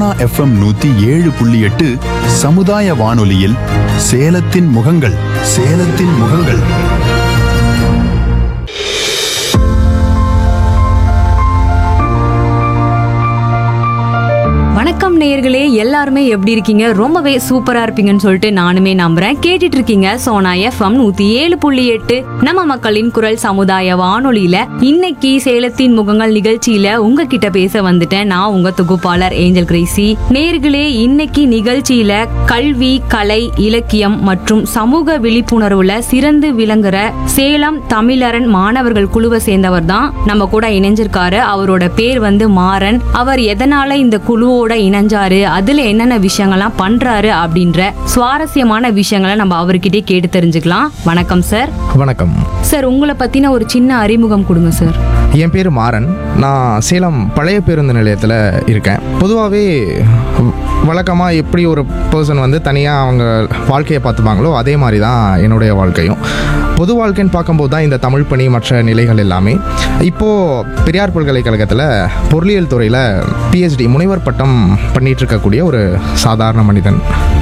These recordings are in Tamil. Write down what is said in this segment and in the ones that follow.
சோனா எஃப்எம் நூத்தி ஏழு புள்ளி எட்டு சமுதாய வானொலியில் சேலத்தின் முகங்கள் சேலத்தின் முகங்கள் வணக்கம் நேயர்களே எல்லாருமே எப்படி இருக்கீங்க ரொம்பவே சூப்பரா இருப்பீங்கன்னு சொல்லிட்டு நானுமே நம்புறேன் கேட்டுட்டு இருக்கீங்க சோனா எஃப்எம் நூத்தி ஏழு புள்ளி எட்டு நம்ம மக்களின் குரல் சமுதாய வானொலியில இன்னைக்கு சேலத்தின் முகங்கள் நிகழ்ச்சியில உங்ககிட்ட பேச வந்துட்டேன் நான் உங்க தொகுப்பாளர் ஏஞ்சல் கிரேசி நேயர்களே இன்னைக்கு நிகழ்ச்சியில கல்வி கலை இலக்கியம் மற்றும் சமூக விழிப்புணர்வுல சிறந்து விளங்குற சேலம் தமிழரண் மாணவர்கள் குழுவை சேர்ந்தவர் தான் நம்ம கூட இணைஞ்சிருக்காரு அவரோட பேர் வந்து மாறன் அவர் எதனால இந்த குழுவோட இணைஞ்சாரு அதுல என்னென்ன விஷயங்கள்லாம் பண்றாரு அப்படின்ற சுவாரஸ்யமான விஷயங்களை நம்ம அவர்கிட்டயே கேட்டு தெரிஞ்சுக்கலாம் வணக்கம் சார் வணக்கம் சார் உங்களை பத்தின ஒரு சின்ன அறிமுகம் கொடுங்க சார் என் பேர் மாறன் நான் சேலம் பழைய பேருந்து நிலையத்தில் இருக்கேன் பொதுவாகவே வழக்கமாக எப்படி ஒரு பர்சன் வந்து தனியாக அவங்க வாழ்க்கையை பார்த்துப்பாங்களோ அதே மாதிரி தான் என்னுடைய வாழ்க்கையும் பொது வாழ்க்கைன்னு பார்க்கும்போது தான் இந்த தமிழ் பணி மற்ற நிலைகள் எல்லாமே இப்போது பெரியார் பல்கலைக்கழகத்தில் பொருளியல் துறையில் பிஹெச்டி முனைவர் பட்டம் பண்ணிட்டு இருக்கக்கூடிய ஒரு சாதாரண மனிதன்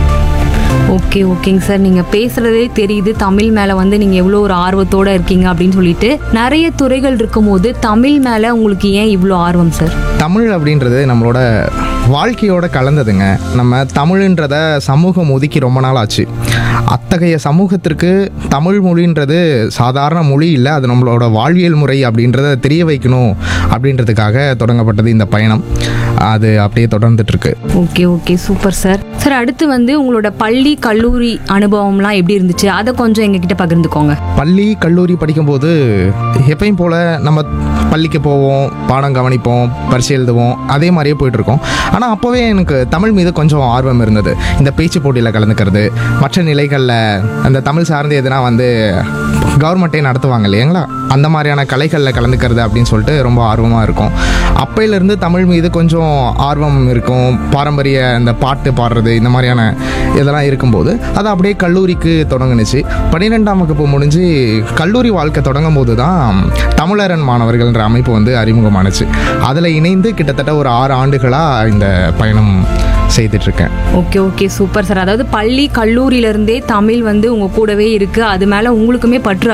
ஓகே ஓகேங்க சார் நீங்க பேசுறதே தெரியுது தமிழ் மேல வந்து நீங்க எவ்வளோ ஒரு ஆர்வத்தோட இருக்கீங்க அப்படின்னு சொல்லிட்டு நிறைய துறைகள் இருக்கும்போது தமிழ் மேல உங்களுக்கு ஏன் இவ்வளோ ஆர்வம் சார் தமிழ் அப்படின்றது நம்மளோட வாழ்க்கையோட கலந்ததுங்க நம்ம தமிழ்ன்றத சமூகம் ஒதுக்கி ரொம்ப நாள் ஆச்சு அத்தகைய சமூகத்திற்கு தமிழ் மொழின்றது சாதாரண மொழி இல்லை அது நம்மளோட வாழ்வியல் முறை அப்படின்றத தெரிய வைக்கணும் அப்படின்றதுக்காக தொடங்கப்பட்டது இந்த பயணம் அது அப்படியே தொடர்ந்துட்டு இருக்கு okay okay super sir sir அடுத்து வந்து உங்களோட பள்ளி கல்லூரி அனுபவம்லாம் எப்படி இருந்துச்சு அதை கொஞ்சம் எங்ககிட்ட பகிர்ந்துக்கோங்க பள்ளி கல்லூரி படிக்கும்போது எப்பயும் போல் நம்ம பள்ளிக்கு போவோம் பாடம் கவனிப்போம் பரிசு எழுதுவோம் அதே மாதிரியே போயிட்டுருக்கோம் ஆனால் அப்போவே எனக்கு தமிழ் மீது கொஞ்சம் ஆர்வம் இருந்தது இந்த பேச்சு போட்டியில் கலந்துக்கிறது மற்ற நிலைகளில் அந்த தமிழ் சார்ந்து எதுனா வந்து கவர்மெண்ட்டே நடத்துவாங்க இல்லைங்களா அந்த மாதிரியான கலைகளில் கலந்துக்கிறது அப்படின்னு சொல்லிட்டு ரொம்ப ஆர்வமாக இருக்கும் அப்பையிலேருந்து தமிழ் மீது கொஞ்சம் ஆர்வம் இருக்கும் பாரம்பரிய இந்த பாட்டு பாடுறது இந்த மாதிரியான இதெல்லாம் இருக்கும்போது அது அப்படியே கல்லூரிக்கு தொடங்குனுச்சு பன்னிரெண்டாம் வகுப்பு முடிஞ்சு கல்லூரி வாழ்க்கை தொடங்கும் போது தான் தமிழரன் மாணவர்கள்ன்ற அமைப்பு வந்து அறிமுகமானுச்சு அதில் இணைந்து கிட்டத்தட்ட ஒரு ஆறு ஆண்டுகளாக இந்த பயணம் செய்துட்ருக்கேன் ஓகே ஓகே சூப்பர் சார் அதாவது பள்ளி கல்லூரியில இருந்தே தமிழ் வந்து உங்க கூடவே இருக்கு அது மேல உங்களுக்குமே பற்று